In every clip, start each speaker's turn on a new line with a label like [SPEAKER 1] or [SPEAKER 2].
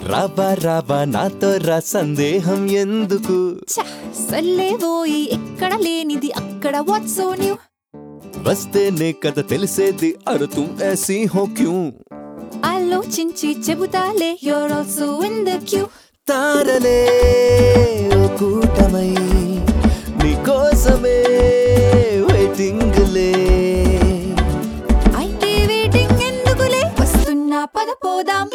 [SPEAKER 1] రాబా రాబా నాతో రా సందేహం ఎందుకు
[SPEAKER 2] ఛ, సర్లేవోయి ఎక్కడ లేనిది అక్కడ వాట్స్ సో న్యూ
[SPEAKER 1] వస్తేనే కదా తెలిసేది అరు తుమ్ ऐसी हो क्यों
[SPEAKER 2] ఆలోచించి చెబుతాలే you're also in the queue
[SPEAKER 1] తారలే ఓ కూటమై నీకోసమే వెయిటింగ్ లే
[SPEAKER 2] అయితే వెయిటింగ్ ఎందుకులే వస్తున్నా పద పోదాం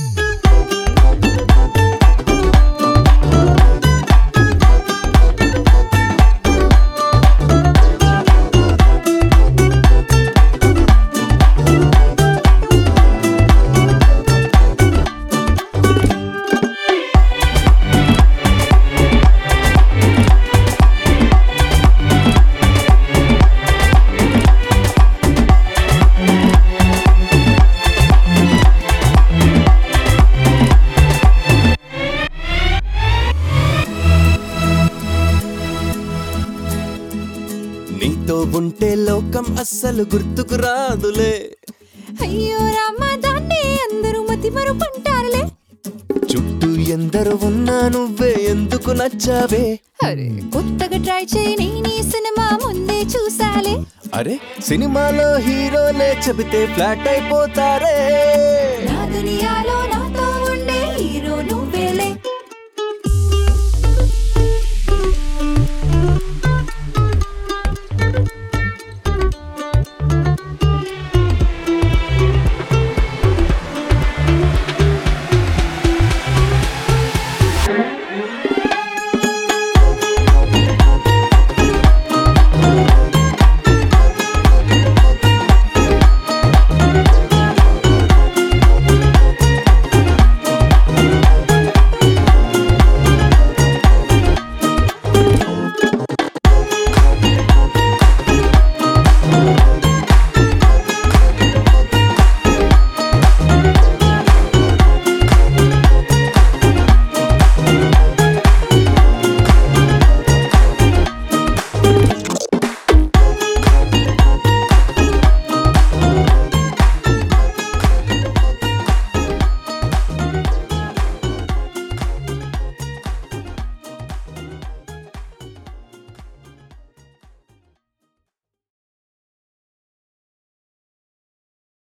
[SPEAKER 1] నీతో ఉంటే లోకం అస్సలు గుర్తుకు రాదులే
[SPEAKER 2] అయ్యో రామా దాన్ని అందరూ మతి మరుపంటారులే
[SPEAKER 1] చుట్టూ ఎందరు ఉన్నా నువ్వే ఎందుకు నచ్చావే
[SPEAKER 2] అరే కొత్తగా ట్రై చేయి నేను ఈ సినిమా ముందే చూసాలే
[SPEAKER 1] అరే సినిమాలో హీరోలే చెబితే ఫ్లాట్ అయిపోతారే
[SPEAKER 2] నా దునియాలో